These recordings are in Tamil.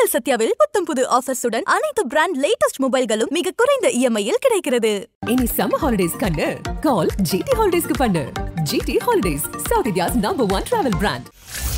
உங்கள் சத்யாவில் புத்தம் புது ஆஃபர்ஸுடன் அனைத்து பிராண்ட் லேட்டஸ்ட் மொபைல்களும் மிக குறைந்த இஎம்ஐயில் கிடைக்கிறது இனி சம்மர் ஹாலிடேஸ் கண்ணு கால் ஜிடி ஹாலிடேஸ்க்கு பண்ணு GT Holidays South India's number one travel brand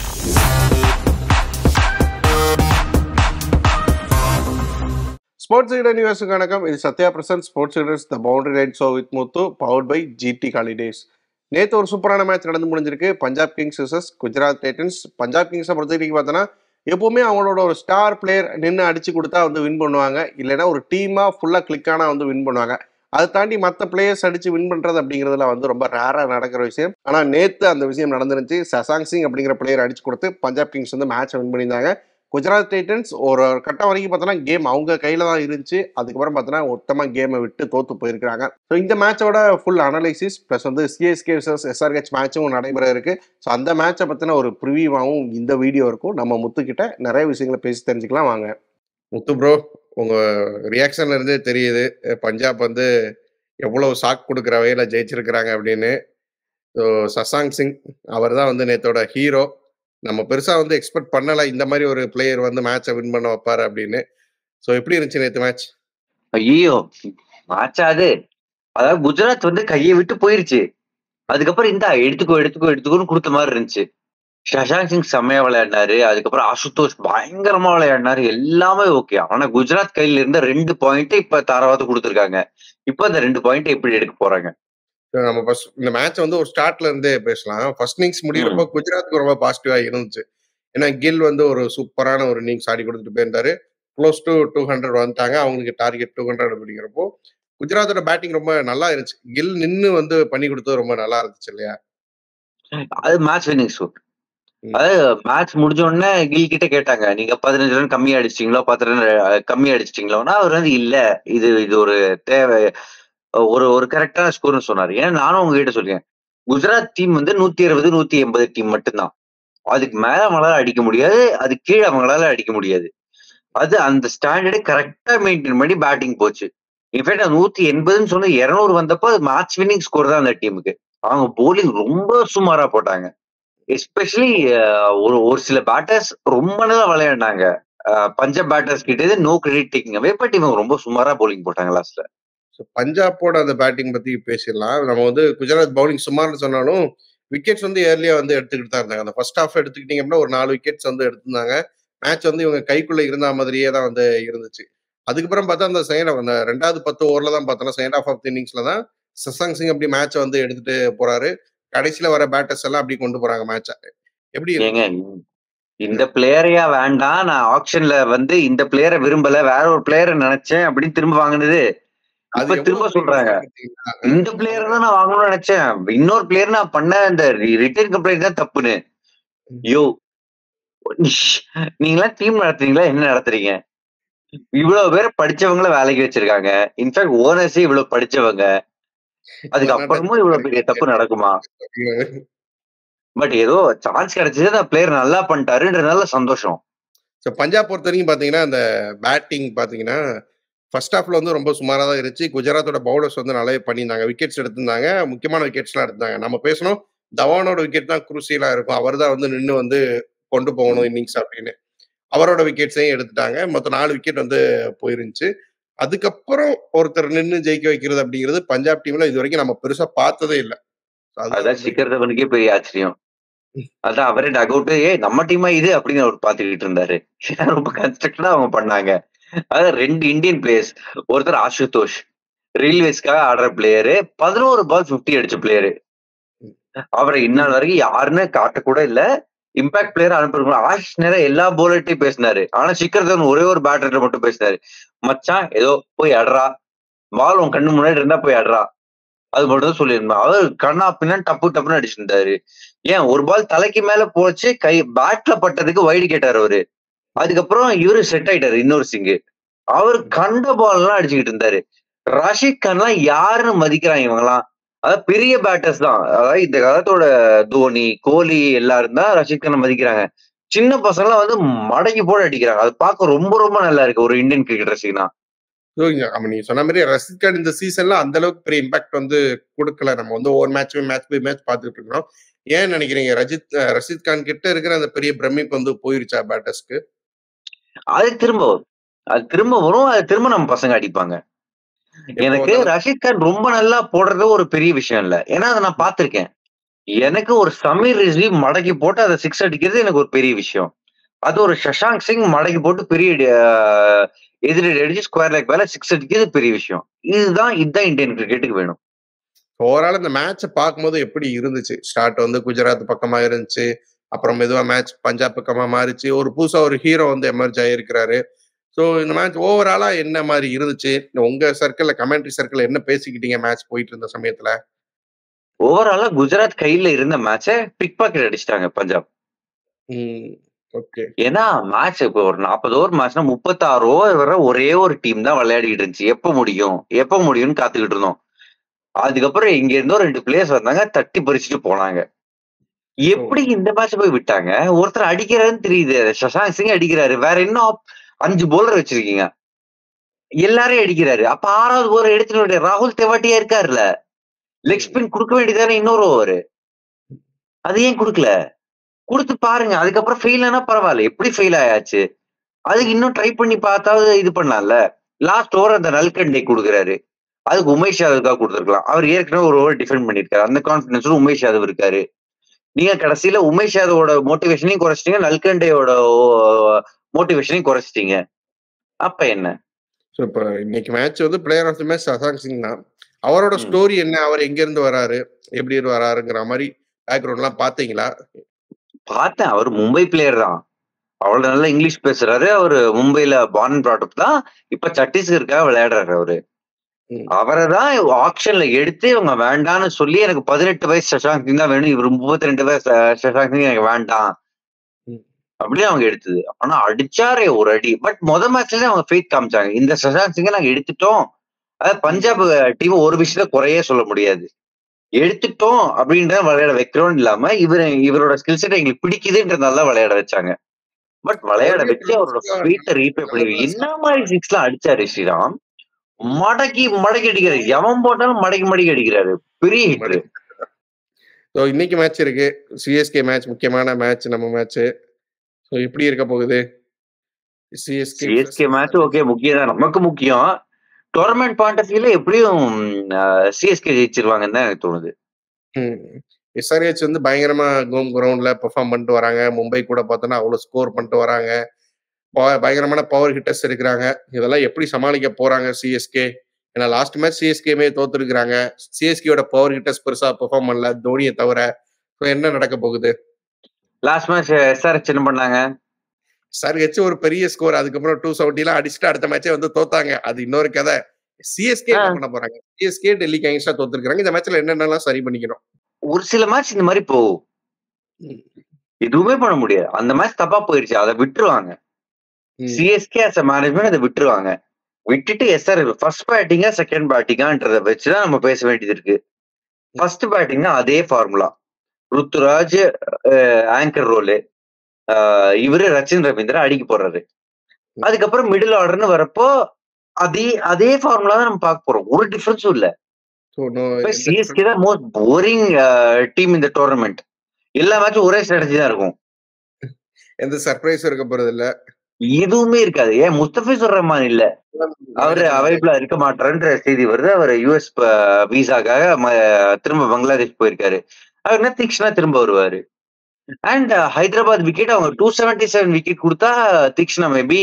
sports leader நியூஸுக்கு வணக்கம் இது Sathya present sports leaders the boundary right show with Muthu powered by GT Holidays நேற்று ஒரு சூப்பரான மேட்ச் நடந்து முடிஞ்சிருக்கு Punjab Kings vs Gujarat Titans Punjab கிங்ஸை பொறுத்த வரைக்கும் பார்த்தோன்னா எப்போவுமே அவங்களோட ஒரு ஸ்டார் பிளேயர் நின்று அடிச்சு கொடுத்தா வந்து வின் பண்ணுவாங்க இல்லைன்னா ஒரு டீமாக ஃபுல்லாக கிளிக்கானா வந்து வின் பண்ணுவாங்க அதை தாண்டி மற்ற பிளேயர்ஸ் அடிச்சு வின் பண்ணுறது அப்படிங்கிறதுல வந்து ரொம்ப ரேராக நடக்கிற விஷயம் ஆனால் நேற்று அந்த விஷயம் நடந்துருந்துச்சு சசாங் சிங் அப்படிங்கிற பிளேயர் அடிச்சு கொடுத்து பஞ்சாப் கிங்ஸ் வந்து மேட்சை வின் பண்ணியிருந்தாங்க குஜராத் டைட்டன்ஸ் ஒரு கட்டம் வரைக்கும் பார்த்தோன்னா கேம் அவங்க கையில் தான் இருந்துச்சு அதுக்கப்புறம் பார்த்தோன்னா மொத்தமாக கேமை விட்டு தோத்து போயிருக்காங்க ஸோ இந்த மேட்சோட ஃபுல் அனலைசிஸ் ப்ளஸ் வந்து சிஎஸ்கே vs எஸ்ஆர்ஹெச் மேட்சும் நடைபெற இருக்கு ஸோ அந்த மேட்சை பற்றின ஒரு ப்ரிவியூவாகவும் இந்த வீடியோ இருக்கும் நம்ம முத்துக்கிட்ட நிறைய விஷயங்களை பேசி தெரிஞ்சுக்கலாம் வாங்க முத்து ப்ரோ உங்கள் ரியாக்ஷன்ல இருந்தே தெரியுது பஞ்சாப் வந்து எவ்வளோ ஷாக் கொடுக்குற வகையில் ஜெயிச்சிருக்கிறாங்க அப்படின்னு ஸோ சசாங் சிங் அவர் தான் வந்து நேத்தோட ஹீரோ நம்ம பெருசா வந்து எக்ஸ்பெக்ட் பண்ணல இந்த மாதிரி ஒரு பிளேயர் வந்து மேட்சை வின் பண்ண வைப்பாரு அப்படின்னு ஸோ எப்படி இருந்துச்சு நேற்று மேட்ச் ஐயோ மாச்சாது அதாவது குஜராத் வந்து கையை விட்டு போயிருச்சு அதுக்கப்புறம் இந்த எடுத்துக்கோ எடுத்துக்கோ எடுத்துக்கோன்னு கொடுத்த மாதிரி இருந்துச்சு சஷாங்க் சிங் செம்மையா விளையாடினாரு அதுக்கப்புறம் அசுதோஷ் பயங்கரமா விளையாடினாரு எல்லாமே ஓகே ஆனா குஜராத் கையில இருந்த ரெண்டு பாயிண்ட் இப்ப தாராவது கொடுத்துருக்காங்க இப்ப அந்த ரெண்டு பாயிண்ட் எப்படி எடுக்க போறாங்க நம்ம ஃபர்ஸ்ட் இந்த மேட்ச் வந்து ஒரு ஸ்டார்ட்ல இருந்தே பேசலாம் ஃபர்ஸ்ட் இன்னிங்ஸ் முடிகிறப்போ குஜராத்துக்கு ரொம்ப பாசிட்டிவா இருந்துச்சு ஏன்னா கில் வந்து ஒரு சூப்பரான ஒரு இன்னிங்ஸ் ஆடி கொடுத்துட்டு போயிருந்தாரு க்ளோஸ் டு டூ ஹண்ட்ரட் வந்துட்டாங்க அவங்களுக்கு டார்கெட் டூ ஹண்ட்ரட் அப்படிங்கிறப்போ குஜராத்தோட பேட்டிங் ரொம்ப நல்லா இருந்துச்சு கில் நின்னு வந்து பண்ணி கொடுத்தது ரொம்ப நல்லா இருந்துச்சு இல்லையா அது மேட்ச் வின்னிங் ஷூட் ம். அதாவது மேட்ச் முடிஞ்ச உடனே கில் கிட்ட கேட்டாங்க நீங்க பதினஞ்சு ரன் கம்மி அடிச்சிட்டீங்களோ பத்து ரன் கம்மி அடிச்சிட்டீங்களோன்னா அவர் வந்து இல்ல இது இது ஒரு தேவை ஒரு ஒரு கரெக்டான ஸ்கோர்னு சொன்னாரு ஏன்னா நானும் உங்ககிட்ட சொல்லியேன் குஜராத் டீம் வந்து நூத்தி அறுபது நூத்தி எண்பது டீம் மட்டும்தான் அதுக்கு மேல அவங்களால அடிக்க முடியாது அது கீழே அவங்களால அடிக்க முடியாது அது அந்த ஸ்டாண்டர்டை கரெக்டா மெயின்டைன் பண்ணி பேட்டிங் போச்சு இன்ஃபேக்ட் நூத்தி எண்பதுன்னு சொன்ன இருநூறு வந்தப்போ அது மேட்ச் வின்னிங் ஸ்கோர் தான் அந்த டீமுக்கு அவங்க போலிங் ரொம்ப சுமாரா போட்டாங்க எஸ்பெஷலி ஒரு ஒரு சில பேட்டர்ஸ் ரொம்ப நல்லா விளையாடினாங்க அஹ் பஞ்சாப் பேட்டர்ஸ் கிட்ட no credit taking away but இவங்க ரொம்ப சுமாரா போலிங் போட்டாங்க லாஸ்ட்ல ஸோ பஞ்சாப்போட அந்த பேட்டிங் பத்தி பேசிடலாம் நம்ம வந்து குஜராத் பவுலிங் சுமார்னு சொன்னாலும் விக்கெட்ஸ் வந்து ஏர்லியா வந்து எடுத்துக்கிட்டு தான் இருந்தாங்க அந்த ஃபர்ஸ்ட் ஹாஃப் எடுத்துக்கிட்டீங்க அப்படின்னா ஒரு நாலு விக்கெட்ஸ் வந்து எடுத்திருந்தாங்க மேட்ச் வந்து இவங்க கைக்குள்ள இருந்த மாதிரியே தான் வந்து இருந்துச்சு அதுக்கப்புறம் பார்த்தா அந்த செகண்ட் அந்த ரெண்டாவது பத்து ஓவர்ல தான் பார்த்தோம்னா செகண்ட் ஆஃப் ஆஃப் இன்னிங்ஸ்ல தான் சசாங் சிங் அப்படி மேட்சை வந்து எடுத்துட்டு போறாரு கடைசியில வர பேட்டர்ஸ் எல்லாம் அப்படி கொண்டு போறாங்க மேட்சை எப்படி இருக்கு? ஏங்க இந்த பிளேயரையா வேண்டாம் நான் ஆப்ஷன்ல வந்து இந்த பிளேயரை விரும்பல வேற ஒரு பிளேயரை நினைச்சேன் அப்படின்னு திரும்ப வாங்கினது அது இப்ப எவ்வளவு திரும்ப பெரிய சொல்றாங்க விஷயம் பார்த்தீங்களா? இந்த பிளேயர் தான் நான் வாங்கணும்னு நினைச்சேன் இன்னொரு பிளேயர் நான் பண்ண இந்த ரிட்டர்ன் கம்ப்ளைண்ட் தான் தப்புன்னு யோ நீங்களா டீம் நடத்துறீங்களா என்ன நடத்துறீங்க இவ்வளவு பேர் படிச்சவங்கள வேலைக்கு வச்சிருக்காங்க இன்ஃபேக்ட் ஓனர்ஸே இவ்வளவு படிச்சவங்க அதுக்கு அப்புறமும் இவ்வளவு பெரிய தப்பு நடக்குமா பட் ஏதோ சான்ஸ் கிடைச்சது அந்த பிளேயர் நல்லா பண்ணிட்டாருன்றதுனால சந்தோஷம் ஸோ பஞ்சாப் பொறுத்த வரைக்கும் பார்த்தீங்கன்னா அந்த பேட்டிங் பார்த்தீங்கன்னா ஃபர்ஸ்ட் ஹாஃப்ல வந்து ரொம்ப சுமாராக தான் இருந்துச்சு குஜராத்தோட பவுலர்ஸ் வந்து நல்லாவே பண்ணியிருந்தாங்க விக்கெட்ஸ் எடுத்திருந்தாங்க முக்கியமான விக்கெட்ஸ்லாம் எடுத்தாங்க நம்ம பேசணும் தவானோட விக்கெட் தான் குருசியலாக இருக்கும் அவர் தான் வந்து நின்று வந்து கொண்டு போகணும் இன்னிங்ஸ் அப்படின்னு அவரோட விக்கெட்ஸையும் எடுத்துட்டாங்க மொத்தம் நாலு விக்கெட் வந்து போயிருந்துச்சு அதுக்கப்புறம் ஒருத்தர் நின்று ஜெயிக்க வைக்கிறது அப்படிங்கிறது பஞ்சாப் டீம்ல இது வரைக்கும் நம்ம பெருசா பார்த்ததே இல்லை அதான் சிக்கர் தவனுக்கே பெரிய ஆச்சரியம் அதான் அவரே டக் அவுட் ஏ நம்ம டீமா இது அப்படின்னு அவர் பாத்துக்கிட்டு இருந்தாரு ரொம்ப கன்ஸ்ட்ரக்டடா அவங்க பண்ணாங்க அதாவது ரெண்டு இந்தியன் பிளேயர்ஸ் ஒருத்தர் ஆசுதோஷ் ரயில்வேஸ்க்காக ஆடுற பிளேயரு பதினோரு பால் பிப்டி அடிச்ச பிளேயரு அவரை இந்நாள் வரைக்கும் யாருன்னு காட்ட கூட இல்ல இம்பாக்ட் பிளேயர் அனுப்புறோம் ஆஷிஷ் நேரம் எல்லா போலர்ட்டையும் பேசினாரு ஆனா சிக்கர் தவன் ஒரே ஒரு பேட்டர்ல மட்டும் பேசினாரு மச்சான் ஏதோ போய் அடுறா பால் உன் கண்ணு முன்னாடி இருந்தா போய் அடுறா அது மட்டும் தான் சொல்லியிருந்தேன் அவர் கண்ணா பின்னா டப்பு டப்புன்னு அடிச்சிருந்தாரு ஏன் ஒரு பால் தலைக்கு மேல போச்சு கை பேட்ல பட்டதுக்கு வைடு கேட்டாரு அவரு அதுக்கப்புறம் இவரு செட் ஆயிட்டாரு இன்னொரு சிங்கு அவர் கண்ட பால் எல்லாம் அடிச்சுக்கிட்டு இருந்தாரு ரஷித் கான்லாம் யாருன்னு மதிக்கிறாங்க இவங்கலாம் அதாவது பெரிய பேட்டர்ஸ் தான் அதாவது இந்த காலத்தோட தோனி கோலி எல்லாரும் தான் ரஷித் கானை மதிக்கிறாங்க சின்ன பசங்கலாம் வந்து மடங்கி போட அடிக்கிறாங்க அது பார்க்க ரொம்ப ரொம்ப நல்லா இருக்கு ஒரு இந்தியன் கிரிக்கெட் ரசிகனா ஸோ ஆமா நீங்க சொன்ன மாதிரி ரசித் கான் இந்த சீசன்ல அந்த அளவுக்கு பெரிய இம்பாக்ட் வந்து கொடுக்கல நம்ம வந்து ஒவ்வொரு மேட்ச் மேட்ச் பை மேட்ச் பார்த்துட்டு இருக்கிறோம் ஏன் நினைக்கிறீங்க ரஜித் அஹ் ரஷித் கான் கிட்ட இருக்கிற அந்த பெரிய பிரமிப்பு வந்து போயிருச்சா பேட்டர்ஸ்க்கு அது திரும்ப வரும் அது திரும்ப வரும் அது திரும்ப நம்ம பசங்க அடிப்பாங்க எனக்கு வந்தாலும் ரஷீத் கான் ரொம்ப நல்லா போடுறது ஒரு பெரிய விஷயம் இல்ல ஏன்னா அதை நான் பார்த்திருக்கேன் எனக்கு ஒரு சமீர் ரிஸ்வி மடக்கி போட்டு அதை சிக்ஸ் அடிக்கிறது எனக்கு ஒரு பெரிய விஷயம் அது ஒரு சஷாங்க் சிங் மடக்கி போட்டு பெரிய அஹ், எதிரடி அடிச்சு ஸ்கொயர் லேக் மேல சிக்ஸ் அடிக்கிறது பெரிய விஷயம் இதுதான் இதுதான் இந்தியன் கிரிக்கெட்டுக்கு வேணும் ஓவரால் இந்த மேட்சை பார்க்கும்போது எப்படி இருந்துச்சு ஸ்டார்ட் வந்து குஜராத் பக்கமா இருந்துச்சு அப்புறம் மெதுவா மேட்ச் பஞ்சாப் பக்கமா மாறிச்சு ஒரு புதுசா ஒரு ஹீரோ வந்து எமர்ஜ் ஆகியிருக்கிறாரு ஸோ இந்த மேட்ச் ஓவராலா என்ன மாதிரி இருந்துச்சு உங்க சர்க்கிள்ல கமெண்ட்ரி சர்க்கிள் என்ன பேசிக்கிட்டீங்க மேட்ச் போயிட்டு இருந்த சமயத்துல ஓவராலா குஜராத் கையில இருந்த மேட்சை பிக் பாக்கெட் அடிச்சிட்டாங்க பஞ்சாப் ஓகே ஏன்னா மேட்ச் இப்போ ஒரு நாற்பது ஓவர் மேட்ச்னா முப்பத்தாறு ஓவர் வர ஒரே ஒரு டீம் தான் விளையாடிட்டு இருந்துச்சு எப்ப முடியும் எப்ப முடியும்னு காத்துக்கிட்டு இருந்தோம் அதுக்கப்புறம் இங்க இருந்தோ ரெண்டு பிளேயர்ஸ் வந்தாங்க தட்டி பறிச்சுட்டு போனாங்க எப்படி இந்த மேட்ச் போய் விட்டாங்க ஒருத்தர் அடிக்கிறாருன்னு தெரியுது சஷாங்க் சிங் அடிக்கிறாரு வேற என்ன op- அஞ்சு போலர் வச்சிருக்கீங்க எல்லாரையும் அடிக்கிறாரு அப்ப ஆறாவது ஓவர் எடுத்துட்டு வர ராகுல் தெவாட்டியா இருக்காருல்ல லெக் ஸ்பின் கொடுக்க வேண்டியதானே இன்னொரு ஓவர் அது ஏன் கொடுக்கல கொடுத்து பாருங்க அதுக்கப்புறம் ஃபெயில் ஆனா பரவாயில்ல எப்படி ஃபெயில் ஆயாச்சு அதுக்கு இன்னும் ட்ரை பண்ணி பார்த்தாவது இது பண்ணலாம்ல லாஸ்ட் ஓவர் அந்த நல்கண்டே கொடுக்குறாரு அதுக்கு உமேஷ் யாதவுக்காக கொடுத்துருக்கலாம் அவர் ஏற்கனவே ஒரு ஓவர் டிஃபெண்ட் பண்ணிருக்காரு அந்த கான்பிடன்ஸோட உமேஷ் யாதவ் இருக்காரு நீங்க கடைசியில உமேஷ் யாதவோட மோட்டிவேஷனையும் குறைச்சிட்டீங்க நல்கண்டேயோட மோட்டிவேஷனையும் குறைச்சிட்டீங்க அப்ப என்ன ஸோ இப்போ இன்னைக்கு மேட்ச் வந்து player of the match Shashank Singh தான் அவரோட ம். ஸ்டோரி என்ன அவர் எங்க இருந்து வராரு எப்படி இருந்து வராருங்கிற மாதிரி பேக்ரவுண்ட்லாம் பாத்தீங்களா பார்த்தேன் அவர் மும்பை பிளேயர் தான் அவ்வளவு நல்லா இங்கிலீஷ் பேசுறாரு அவரு மும்பைல பார்ன் ப்ராடக்ட் தான் இப்ப சத்தீஸ்கருக்காக விளையாடுறாரு அவரு ம். அவரை தான் ஆக்ஷன்ல எடுத்து இவங்க வேண்டாம்னு சொல்லி எனக்கு பதினெட்டு வயசு சஷாங்க் சிங் தான் வேணும் இவர் முப்பத்தி ரெண்டு வயசு அஹ், சஷாங்க் சிங் எனக்கு வேண்டாம் ம். அப்படின்னு அவங்க எடுத்தது ஆனா அடிச்சாரே ஒரு அடி பட் முத மேட்ச்ல அவங்க ஃபெய்த் காமிச்சாங்க இந்த சஷாங்க் சிங்கை நாங்க எடுத்துட்டோம் அதாவது பஞ்சாப் டீம் ஒரு விஷயத்த குறையே சொல்ல முடியாது எடுத்துட்டோம் அப்படின்ற விளையாட வைக்கிறோம் இல்லாம இவர் இவரோட ஸ்கில் செட் எங்களுக்கு பிடிக்குதுன்றதால தான் விளையாட வச்சாங்க பட் விளையாட வச்சு அவரோட ஃபீட்டை ரீபே பண்ணி என்ன மாதிரி சிக்ஸ்லாம் அடிச்சாரு ஸ்ரீராம் மடக்கி மடக்கி அடிக்கிறாரு எவன் போட்டாலும் மடக்கி மடக்கி அடிக்கிறாரு பெரிய ஹிட் ஸோ இன்னைக்கு மேட்ச் இருக்கு சிஎஸ்கே மேட்ச் முக்கியமான மேட்ச் நம்ம மேட்ச் ஸோ எப்படி இருக்க போகுது சிஎஸ்கே சிஎஸ்கே மேட்ச் ஓகே முக்கியம் தான் நமக்கு முக்கியம் டோர்னமெண்ட் பாயிண்ட் ஆஃப் வியூல எப்படியும் சிஎஸ்கே ஜெயிச்சிருவாங்கன்னு தான் எனக்கு தோணுது எஸ்ஆர்ஹெச் வந்து பயங்கரமா ஹோம் கிரவுண்ட்ல பெர்ஃபார்ம் பண்ணிட்டு வராங்க மும்பை கூட பார்த்தோன்னா அவ்வளோ ஸ்கோர் பண்ணிட்டு வராங்க ப- பயங்கரமான பவர் ஹிட்டர்ஸ் இருக்கிறாங்க இதெல்லாம் எப்படி சமாளிக்க போறாங்க சிஎஸ்கே ஏன்னா லாஸ்ட் மேட்ச் சிஎஸ்கேமே தோத்துருக்குறாங்க சிஎஸ்கேயோட பவர் ஹிட்டர்ஸ் பெருசா பெர்ஃபார்ம் பண்ணல தோனியை தவிர ஸோ என்ன நடக்க போகுது லாஸ்ட் மேட்ச் எஸ்ஆர்எச் என்ன பண்ணாங்க எஸ்ஆர்ஹெச் ஒரு பெரிய ஸ்கோர் அதுக்கப்புறம் டூ செவன்ட்டிலாம் அடிச்சுட்டு அடுத்த மேட்சே வந்து தோத்தாங்க அது இன்னொரு கதை சிஎஸ்கே என்ன ஆ. பண்ண போறாங்க சிஎஸ்கே டெல்லி கைங்ஸ்டா தோத்துருக்காங்க இந்த மேட்ச்ல என்னென்னலாம் சரி பண்ணிக்கணும் ஒரு சில மேட்ச் இந்த மாதிரி போகும் ம். எதுவுமே பண்ண முடியாது அந்த மேட்ச் தப்பா போயிருச்சு அதை விட்டுருவாங்க ம். சிஎஸ்கே அஸ் மேனேஜ்மெண்ட் அதை விட்டுருவாங்க விட்டுட்டு எஸ்ஆர் ஃபர்ஸ்ட் பேட்டிங்கா செகண்ட் பேட்டிங்கான்றத வச்சுதான் நம்ம பேச வேண்டியது இருக்கு ஃபர்ஸ்ட் பேட்டிங்கா அதே ஃபார்முலா ருத்துராஜ் ஆங்கர் ரோலு இவரு ரச்சின் ரவீந்திரா அடிக்க போறாரு அதுக்கப்புறம் மிடில் ஆர்டர்னு வரப்போ அதே அதே ஃபார்முலா தான் நம்ம பார்க்க போறோம் ஒரு டிஃபரன்ஸும் இல்ல So, no, எந்த சிஎஸ்கே தான் மோஸ்ட் போரிங் டீம் இந்த டோர்னமெண்ட் எல்லா மேட்சும் ஒரே ஸ்ட்ராட்டஜி தான் இருக்கும் எந்த சர்ப்ரைஸும் இருக்க போறது இல்ல எதுவுமே இருக்காது ஏன் முஸ்தபிசுர் ரஹ்மான் இல்ல அவரு அவைலபிளா இருக்க மாட்டாருன்ற செய்தி வருது அவர் யூஎஸ் விசாக்காக திரும்ப பங்களாதேஷ் போயிருக்காரு அவர் என்ன தீக்ஷனா திரும்ப வருவாரு அண்ட் ஹைதராபாத் விக்கெட் அவங்க டூ செவன்டி செவன் விக்கெட் கொடுத்தா தீக்ஷனா மேபி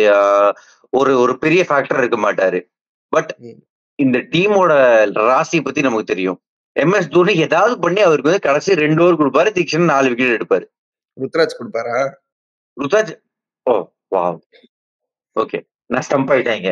ஒரு ஒரு பெரிய ஃபேக்டர் இருக்க மாட்டாரு பட் ம். இந்த டீமோட ராசி பத்தி நமக்கு தெரியும் எம்எஸ் தோனி ஏதாவது பண்ணி அவருக்கு வந்து கடைசி ரெண்டு ஓவர் கொடுப்பாரு தீக்ஷன் நாலு விக்கெட் எடுப்பாரு ருத்ராஜ் கொடுப்பாரா ருத்தாஜ் ஓ வாவ் ஓகே நான் ஸ்டம்ப் ஆயிட்டேங்க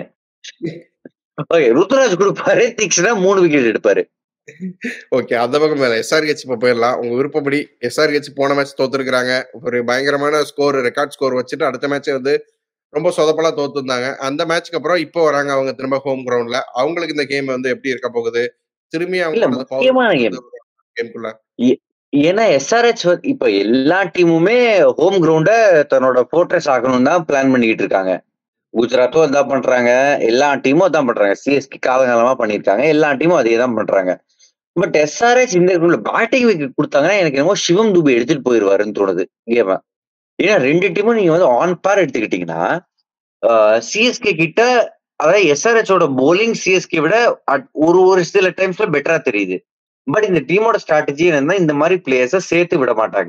ஓகே ருத்ராஜ் கொடுப்பாரு தீக்ஷனா மூணு விக்கெட் எடுப்பாரு ஓகே அந்த பக்கம் மேல எஸ்ஆர்ஹெச் இப்ப போயிடலாம் உங்க விருப்பப்படி எஸ்ஆர்ஹெச் போன மேட்ச் தோத்துருக்காங்க ஒரு பயங்கரமான ஸ்கோர் ரெக்கார்ட் ஸ்கோர் வச்சுட்டு அடுத்த மேட்சே வந்து ரொம்ப சொதப்பலா தோத்துருந்தாங்க அந்த மேட்ச்க்கு அப்புறம் இப்போ வராங்க அவங்க திரும்ப ஹோம் கிரவுண்ட்ல அவங்களுக்கு இந்த கேம் வந்து எப்படி இருக்க போகுது திரும்பி இல்ல அவங்க முக்கியமான கேம் கேம்குள்ள ஏன்னா எஸ்ஆர்ஹெச் இப்ப எல்லா டீமுமே ஹோம் கிரவுண்ட தன்னோட போர்ட்ரஸ் ஆகணும் தான் பிளான் பண்ணிக்கிட்டு இருக்காங்க குஜராத்தும் அதான் பண்றாங்க எல்லா டீமும் அதான் பண்றாங்க சிஎஸ்கே காலங்காலமா பண்ணிருக்காங்க எல்லா டீமும் அதே தான் பண்றாங்க பட் எஸ்ஆர்ஹெச் இந்த பேட்டிங் விக்கெட் கொடுத்தாங்கன்னா எனக்கு என்னமோ சிவம் துபே எடுத்துட்டு போயிருவாருன்னு தோணுது கேம ஏன்னா ரெண்டு டீமும் நீங்க வந்து ஆன் பார் எடுத்துக்கிட்டீங்கன்னா சிஎஸ்கே கிட்ட அதாவது எஸ்ஆர்ஹெச்சோட போலிங் சிஎஸ்கே விட at- ஒரு ஒரு சில டைம்ஸ்ல பெட்டரா தெரியுது பட் இந்த டீமோட ஸ்ட்ராட்டஜி என்னன்னா இந்த மாதிரி பிளேயர்ஸை சேர்த்து விட மாட்டாங்க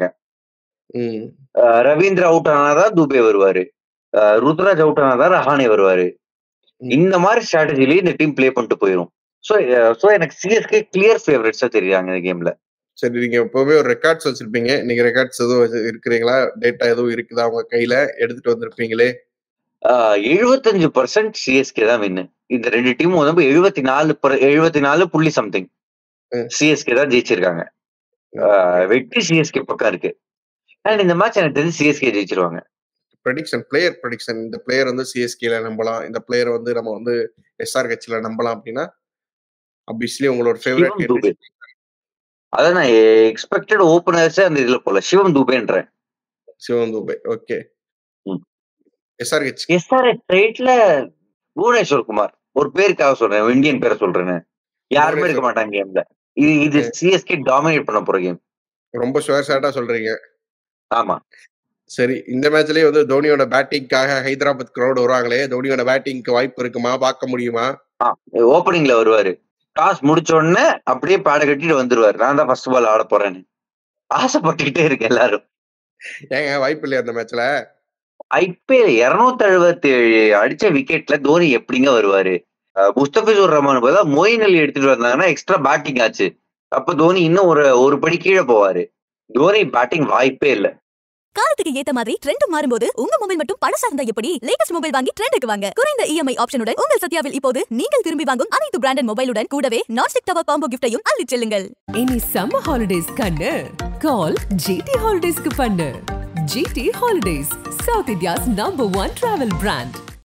ம் அஹ் ரவீந்திர அவுட் ஆனாதான் துபே வருவாரு அஹ் ருத்ராஜ் அவுட் ஆனாதான் ரஹானே வருவாரு ம். இந்த மாதிரி ஸ்ட்ராட்டஜிலேயே இந்த டீம் ப்ளே பண்ணிட்டு போயிடும் ஸோ ஸோ எனக்கு சிஎஸ்கே கிளியர் ஃபேவரட்ஸா தெரியுறாங்க இந்த கேம்ல சரி நீங்க எப்பவுமே ஒரு ரெக்கார்ட்ஸ் வச்சிருப்பீங்க நீங்க ரெக்கார்ட்ஸ் எதுவும் வச்சு- இருக்கிறீங்களா டேட்டா எதுவும் இருக்குதா உங்க கையில எடுத்துட்டு வந்திருப்பீங்களே எழுபத்தஞ்சு பர்சன்ட் சிஎஸ்கே தான் வின்னு இந்த ரெண்டு டீமும் வந்து எழுபத்தி நாலு எழுபத்தி நாலு புள்ளி சம்திங் ம். சிஎஸ்கே தான் ஜெயிச்சிருக்காங்க அஹ் வெற்றி சிஎஸ்கே பக்கம் இருக்கு அண்ட் இந்த மேட்ச் எனக்கு தெரிஞ்சு சிஎஸ்கே ஜெயிச்சிருவாங்க ப்ரெடிக்ஷன் பிளேயர் ப்ரெடிக்ஷன் இந்த பிளேயர் வந்து சிஎஸ்கேல நம்பலாம் இந்த பிளேயர் வந்து நம்ம வந்து எஸ்ஆர் கட்சியில நம்பலாம் அப்படின்னா அபியஸ்லி உங்களோட சிவம் ஃபேவரட் துபே அதான் நான் எக்ஸ்பெக்டட் ஓப்பனர்ஸ் அந்த இதுல போல சிவம் துபேன்றேன் சிவம் துபே ஓகே ம். எஸ்ஆர் கட்சி எஸ்ஆர்எஸ் ரைட்ல புவனேஸ்வர் குமார் ஒரு பேருக்காக சொல்றேன் இந்தியன் பேரை சொல்றேன்னு யாருமே இருக்க மாட்டாங்க கேம்ல இது இது சிஎஸ்கே டாமினேட் பண்ண போற கேம் ரொம்ப ஷுவர் ஷார்ட்டா சொல்றீங்க ஆமா சரி இந்த மேட்ச்லயே வந்து தோனியோட பேட்டிங்காக ஹைதராபாத் கிரௌட் வருவாங்களே தோனியோட பேட்டிங்க்கு வாய்ப்பு இருக்குமா பார்க்க முடியுமா ஓப்பனிங்ல வருவாரு டாஸ் முடிச்ச உடனே அப்படியே பாட கட்டிட்டு வந்துருவாரு நான் தான் ஃபர்ஸ்ட் பால் ஆட போறேன்னு ஆசைப்பட்டுக்கிட்டே இருக்கு எல்லாரும் ஏங்க வாய்ப்பு இல்லையா அந்த மேட்ச்ல ஐபிஎல் இருநூத்தி அறுபத்தி ஏழு அடிச்ச விக்கெட்ல தோனி எப்படிங்க வருவாரு அஹ் முஸ்தபிசுர் ரஹ்மான் பதிலா மொயின் அலி எடுத்துட்டு வந்தாங்கன்னா எக்ஸ்ட்ரா பேட்டிங் ஆச்சு அப்ப தோனி இன்னும் ஒரு ஒரு படி கீழே போவாரு தோனி பேட்டிங் வாய்ப்பே இல்ல காலத்துக்கு ஏத்த மாதிரி ட்ரெண்ட் மாறும்போது உங்க மொபைல் மட்டும் பழசா இருந்தா எப்படி லேட்டஸ்ட் மொபைல் வாங்கி ட்ரெண்டுக்கு வாங்க குறைந்த இஎம்ஐ ஆப்ஷனுடன் உங்கள் சத்யாவில் இப்போது நீங்கள் விரும்பி வாங்கும் அனைத்து பிராண்டட் மொபைலுடன் கூடவே நான்ஸ்டிக் டவர் காம்போ கிஃப்டையும் அள்ளிச் செல்லுங்கள் இனி சம்மர் ஹாலிடேஸ் கண்ணு கால் ஜிடி ஹாலிடேஸ்க்கு பண்ணு GT Holidays South India's number one travel brand